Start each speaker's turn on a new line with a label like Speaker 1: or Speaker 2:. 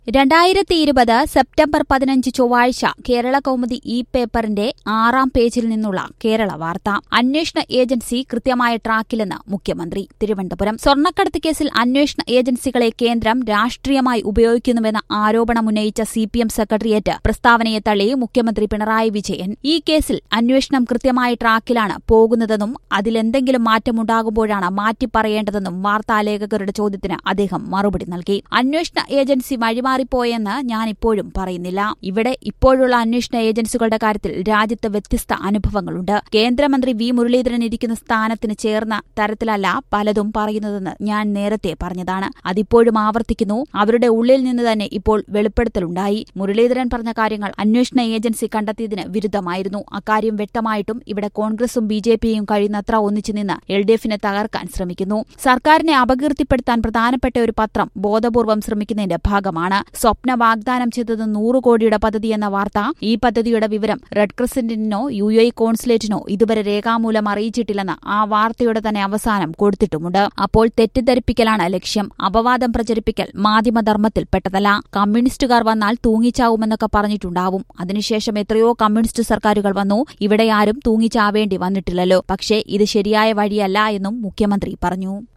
Speaker 1: രണ്ടായിരത്തി ഇരുപത് സെപ്റ്റംബർ പതിനഞ്ച് ചൊവ്വാഴ്ച കേരള കൗമുദി ഇ പേപ്പറിന്റെ ആറാം പേജിൽ നിന്നുള്ള കേരള വാർത്ത അന്വേഷണ ഏജൻസി കൃത്യമായ ട്രാക്കിലെന്ന് മുഖ്യമന്ത്രി തിരുവനന്തപുരം സ്വർണ്ണക്കടത്ത് കേസിൽ അന്വേഷണ ഏജൻസികളെ കേന്ദ്രം രാഷ്ട്രീയമായി ഉപയോഗിക്കുന്നുവെന്ന ആരോപണമുന്നയിച്ച സി പി എം സെക്രട്ടേറിയറ്റ് പ്രസ്താവനയെ തള്ളി മുഖ്യമന്ത്രി പിണറായി വിജയൻ ഈ കേസിൽ അന്വേഷണം കൃത്യമായ ട്രാക്കിലാണ് പോകുന്നതെന്നും അതിലെന്തെങ്കിലും മാറ്റമുണ്ടാകുമ്പോഴാണ് മാറ്റിപ്പറയേണ്ടതെന്നും വാർത്താലേഖകരുടെ ചോദ്യത്തിന് അദ്ദേഹം മറുപടി നൽകി അന്വേഷണ ഏജൻസി വഴിമാറിപ്പോയെന്ന് ഞാൻ ഇപ്പോഴും പറയുന്നില്ല ഇവിടെ ഇപ്പോഴുള്ള അന്വേഷണ ഏജൻസികളുടെ കാര്യത്തിൽ രാജ്യത്ത് വ്യത്യസ്ത അനുഭവങ്ങളുണ്ട് കേന്ദ്രമന്ത്രി വി മുരളീധരൻ ഇരിക്കുന്ന സ്ഥാനത്തിന് ചേർന്ന തരത്തിലല്ല പലതും പറയുന്നതെന്ന് ഞാൻ നേരത്തെ പറഞ്ഞതാണ് അതിപ്പോഴും ആവർത്തിക്കുന്നു അവരുടെ ഉള്ളിൽ നിന്ന് തന്നെ ഇപ്പോൾ വെളിപ്പെടുത്തലുണ്ടായി മുരളീധരൻ പറഞ്ഞ കാര്യങ്ങൾ അന്വേഷണ ഏജൻസി കണ്ടെത്തിയതിന് വിരുദ്ധമായിരുന്നു അക്കാര്യം വ്യക്തമായിട്ടും ഇവിടെ കോൺഗ്രസും ബി ജെ പിയും കഴിയുന്നത്ര ഒന്നിച്ചു നിന്ന് എൽ ഡി എഫിനെ തകർക്കാൻ ശ്രമിക്കുന്നു സർക്കാരിനെ അപകീർത്തിപ്പെടുത്താൻ പ്രധാനപ്പെട്ട ഒരു പത്രം ബോധപൂർവം ശ്രമിക്കുന്നതിന്റെ ഭാഗമാണ് സ്വപ്ന വാഗ്ദാനം ചെയ്തത് നൂറ് കോടിയുടെ പദ്ധതി എന്ന വാർത്ത ഈ പദ്ധതിയുടെ വിവരം റെഡ് ക്രിസന്റിനോ യു എ കോൺസുലേറ്റിനോ ഇതുവരെ രേഖാമൂലം അറിയിച്ചിട്ടില്ലെന്ന് ആ വാർത്തയുടെ തന്നെ അവസാനം കൊടുത്തിട്ടുമുണ്ട് അപ്പോൾ തെറ്റിദ്ധരിപ്പിക്കലാണ് ലക്ഷ്യം അപവാദം പ്രചരിപ്പിക്കൽ മാധ്യമധർമ്മത്തിൽ പെട്ടതല്ല കമ്മ്യൂണിസ്റ്റുകാർ വന്നാൽ തൂങ്ങിച്ചാവുമെന്നൊക്കെ പറഞ്ഞിട്ടുണ്ടാവും അതിനുശേഷം എത്രയോ കമ്മ്യൂണിസ്റ്റ് സർക്കാരുകൾ വന്നു ഇവിടെ ആരും തൂങ്ങിച്ചാവേണ്ടി വന്നിട്ടില്ലല്ലോ പക്ഷേ ഇത് ശരിയായ വഴിയല്ല എന്നും മുഖ്യമന്ത്രി പറഞ്ഞു